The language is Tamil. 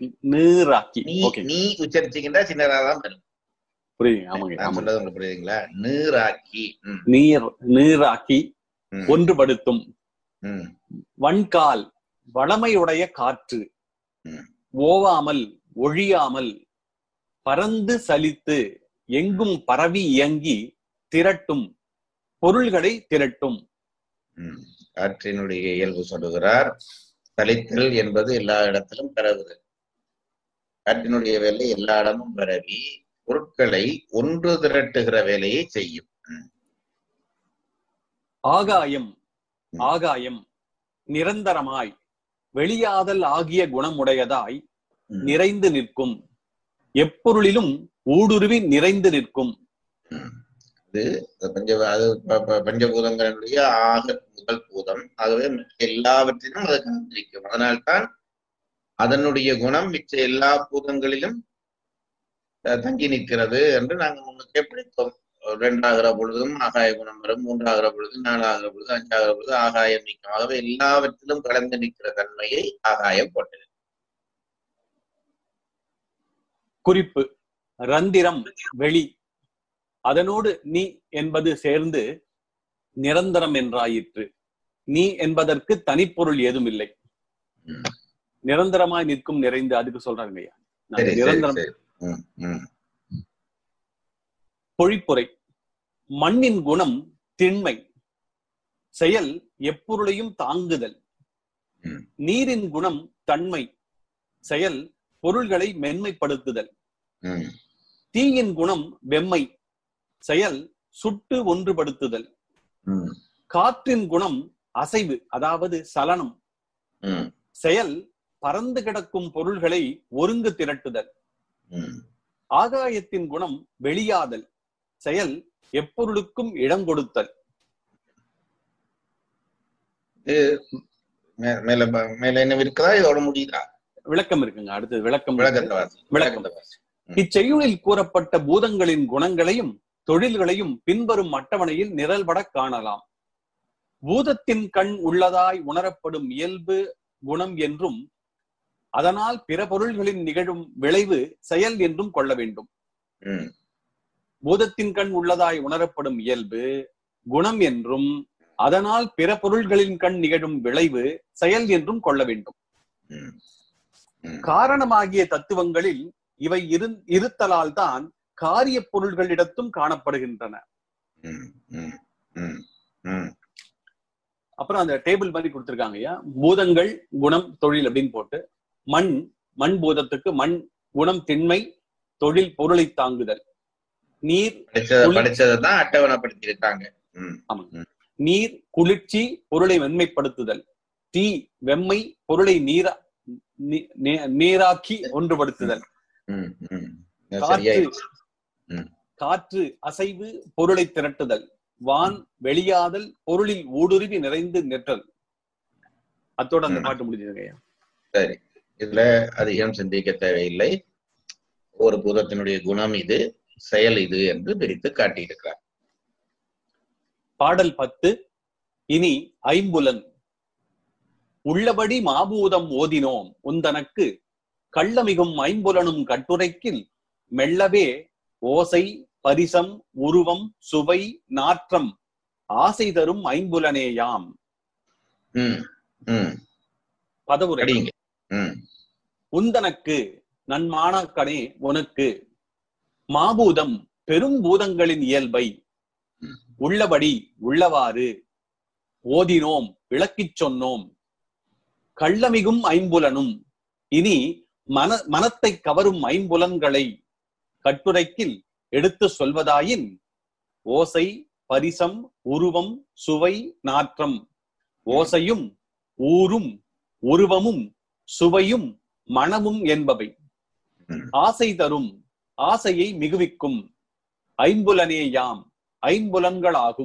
நீராக்கி நீ ஓகே நீ உச்சரிச்சீங்கன்னா சின்னதாதான் வரும் புரியுது ஆமாங்க நான் ஆமாங்க சொல்றது உங்களுக்கு புரியுதுங்களா நீராக்கி ம், நீர் நீராக்கி ம், ஒன்றுபடுத்தும் ம், வன்கால் வளமையுடைய காற்று ம். ஓவாமல் ஒழியாமல் பறந்து சலித்து எங்கும் பரவி இயங்கி திரட்டும் பொருள்களை திரட்டும் ம். காற்றினுடைய இயல்பு சொல்லுகிறார் சலித்தல் என்பது எல்லா இடத்திலும் பரவுதல் காற்றினுடைய வேலை எல்லா இடமும் பரவி பொருட்களை ஒன்று திரட்டுகிற வேலையை செய்யும் ம், ஆகாயம் ஆகாயம் நிரந்தரமாய் வெளியாதல் ஆகிய குணமுடையதாய் ம், நிறைந்து நிற்கும் எப்பொருளிலும் ஊடுருவி நிறைந்து நிற்கும் ம். அது பஞ்ச அது ப- ப- பஞ்சபூதங்களுடைய ஆக முதல் பூதம் ஆகவே மற்ற எல்லாவற்றிலும் அது கலந்திருக்கும் அதனால்தான் அதனுடைய குணம் மிச்ச எல்லா பூதங்களிலும் அஹ், தங்கி நிற்கிறது என்று நாங்கள் முன்னுக்கே படித்தோம் ரெண்டாகிற பொழுதும் ஆகாய குணம் வரும் மூன்றாகிற பொழுது நாலாகிற பொழுது அஞ்சாகிற பொழுது ஆகாயம் நிற்கும் ஆகவே எல்லாவற்றிலும் கலந்து நிற்கிற தன்மையை ஆகாயம் கொண்டது குறிப்பு ரந்திரம் வெளி அதனோடு நீ என்பது சேர்ந்து நிரந்தரம் என்றாயிற்று நீ என்பதற்கு தனிப்பொருள் ஏதும் இல்லை ம். நிரந்தரமாய் நிற்கும் நிறைந்து அதுக்கு சொல்றாங்க ஐயா நான் சரி சரி நிரந்தரம் சரி ம், ம், பொழிப்புரை மண்ணின் குணம் திண்மை செயல் எப்பொருளையும் தாங்குதல் ம். நீரின் குணம் தன்மை செயல் பொருள்களை மென்மைப்படுத்துதல் ம், தீயின் குணம் வெம்மை செயல் சுட்டு ஒன்றுபடுத்துதல் ம், காற்றின் குணம் அசைவு அதாவது சலனம் ம், செயல் பறந்து கிடக்கும் பொருள்களை ஒருங்கு திரட்டுதல் ம். ஆகாயத்தின் குணம் வெளியாதல் செயல் எப்பொருளுக்கும் இடம் கொடுத்தல் மே- மேல ப- மேல என்ன இருக்குதா இதோட முடியுதா விளக்கம் இருக்குங்க அடுத்தது விளக்கம் விளக்கத்தை வாசி விளக்கம். விளக்கத்தை வாசி இச்செய்யுளில் கூறப்பட்ட பூதங்களின் குணங்களையும் தொழில்களையும் பின்வரும் அட்டவணையில் நிரல்பட காணலாம் பூதத்தின் கண் உள்ளதாய் உணரப்படும் இயல்பு குணம் என்றும் அதனால் பிற பொருள்களின் நிகழும் விளைவு செயல் என்றும் கொள்ள வேண்டும் ம், பூதத்தின் கண் உள்ளதாய் உணரப்படும் இயல்பு குணம் என்றும் அதனால் பிற பொருள்களின் கண் நிகழும் விளைவு செயல் என்றும் கொள்ள வேண்டும் ம், ம். காரணமாகிய தத்துவங்களில் இவை இருந் இருத்தலால் தான் காரிய பொருள்களிடத்தும் காணப்படுகின்றன ம், ம், ம், ம். அப்புறம் அந்த டேபிள் மாதிரி கொடுத்திருக்காங்க ஐயா பூதங்கள் குணம் தொழில் அப்படின்னு போட்டு மண் மண் பூதத்துக்கு மண் குணம் திண்மை தொழில் பொருளை தாங்குதல் நீர் படிச்சத புலி- படிச்சதான் அட்டவணைப்படுத்தி இருக்காங்க ம், நீர் குளிர்ச்சி பொருளை வெண்மைப்படுத்துதல் தீ வெம்மை பொருளை நீரா நீ- நீ- நீராக்கி ஒன்றுபடுத்துதல் ம், ம். காற்று சரியாயிடுச்சு காற்று அசைவு பொருளை திரட்டுதல் வான் வெளியாதல் பொருளில் ஊடுருவி நிறைந்து நிற்றல் அத்தோட அந்த ம். பாட்டு முடிஞ்சதுங்க ஐயா சரி இதுல அதிகம் சிந்திக்க தேவையில்லை ஒரு பூதத்தினுடைய குணம் இது செயல் இது என்று பிரித்து காட்டியிருக்கிறார் பாடல் பத்து இனி ஐம்புலன் உள்ளபடி மாபூதம் ஓதினோம் உந்தனக்கு கள்ளமிகும் ஐம்புலனும் கட்டுரைக்கில் மெல்லவே ஓசை பரிசம் உருவம் சுவை நாற்றம் ஆசை தரும் ஐம்புலனேயாம் ம், ம். பதவுரை படிங்க ம், உந்தனக்கு நன்மாணாக்கனே உனக்கு மாபூதம் பெரும் பூதங்களின் இயல்பை ம். உள்ளபடி உள்ளவாறு ஓதினோம் விளக்கிச் சொன்னோம் கள்ளமிகும் ஐம்புலனும் இனி மன மனத்தை கவரும் ஐம்புலன்களை கட்டுரைக்கில் எடுத்து சொல்வதாயின் ஓசை பரிசம் உருவம் சுவை நாற்றம் ஓசையும் ஊரும் உருவமும் சுவையும் மனமும் என்பவை ம். ஆசை தரும் ஆசையை மிகுவிக்கும் ஐம்புலனேயாம் ஐம்புலன்களாகும்